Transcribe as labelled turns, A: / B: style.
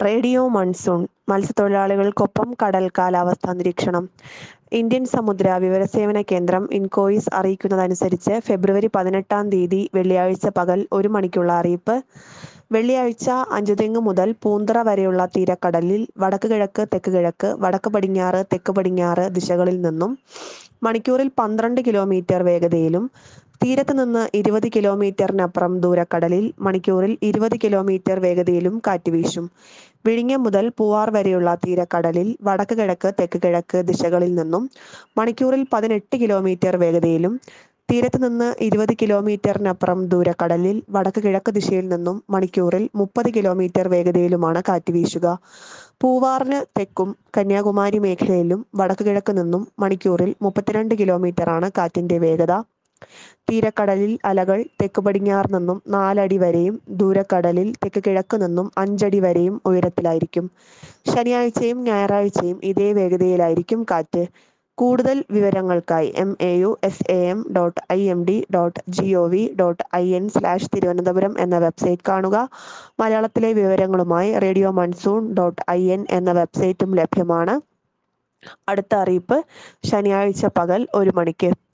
A: radio monsoon മത്സ്യത്തൊഴിലാളികൾക്കൊപ്പം കടൽ കാലാവസ്ഥാ നിരീക്ഷണം ഇന്ത്യൻ സമുദ്ര വിവരസേവന കേന്ദ്രം ഇൻകോയിസ് അറിയിക്കുന്നതനുസരിച്ച് ഫെബ്രുവരി പതിനെട്ടാം തീയതി വെള്ളിയാഴ്ച പകൽ ഒരു മണിക്കുള്ള അറിയിപ്പ് വെള്ളിയാഴ്ച അഞ്ചുതെങ്ങ് മുതൽ പൂന്തറ വരെയുള്ള തീരക്കടലിൽ വടക്ക് കിഴക്ക് തെക്ക് കിഴക്ക് വടക്ക് പടിഞ്ഞാറ് തെക്ക് പടിഞ്ഞാറ് ദിശകളിൽ നിന്നും മണിക്കൂറിൽ പന്ത്രണ്ട് കിലോമീറ്റർ വേഗതയിലും തീരത്ത് നിന്ന് ഇരുപത് കിലോമീറ്ററിനപ്പുറം ദൂരക്കടലിൽ മണിക്കൂറിൽ ഇരുപത് കിലോമീറ്റർ വേഗതയിലും കാറ്റ് വീശും വിഴിഞ്ഞം മുതൽ പൂവാർ വരെയുള്ള തീരക്കടലിൽ വടക്ക് കിഴക്ക് തെക്ക് കിഴക്ക് ദിശകളിൽ നിന്നും മണിക്കൂറിൽ പതിനെട്ട് കിലോമീറ്റർ വേഗതയിലും തീരത്ത് നിന്ന് ഇരുപത് കിലോമീറ്ററിനപ്പുറം ദൂരക്കടലിൽ വടക്ക് കിഴക്ക് ദിശയിൽ നിന്നും മണിക്കൂറിൽ മുപ്പത് കിലോമീറ്റർ വേഗതയിലുമാണ് കാറ്റ് വീശുക പൂവാറിന് തെക്കും കന്യാകുമാരി മേഖലയിലും വടക്ക് കിഴക്ക് നിന്നും മണിക്കൂറിൽ മുപ്പത്തിരണ്ട് കിലോമീറ്ററാണ് കാറ്റിന്റെ വേഗത തീരക്കടലിൽ അലകൾ തെക്ക് പടിഞ്ഞാറ് നിന്നും നാലടി വരെയും ദൂരക്കടലിൽ തെക്ക് കിഴക്ക് നിന്നും അഞ്ചടി വരെയും ഉയരത്തിലായിരിക്കും ശനിയാഴ്ചയും ഞായറാഴ്ചയും ഇതേ വേഗതയിലായിരിക്കും കാറ്റ് കൂടുതൽ വിവരങ്ങൾക്കായി M A U S A M dot I M D dot G O V dot I N slash Thiruvananthapuram എന്ന വെബ്സൈറ്റ് കാണുക മലയാളത്തിലെ വിവരങ്ങളുമായി radio monsoon dot I N എന്ന വെബ്സൈറ്റും ലഭ്യമാണ് അടുത്ത അറിയിപ്പ് ശനിയാഴ്ച പകൽ ഒരു മണിക്ക്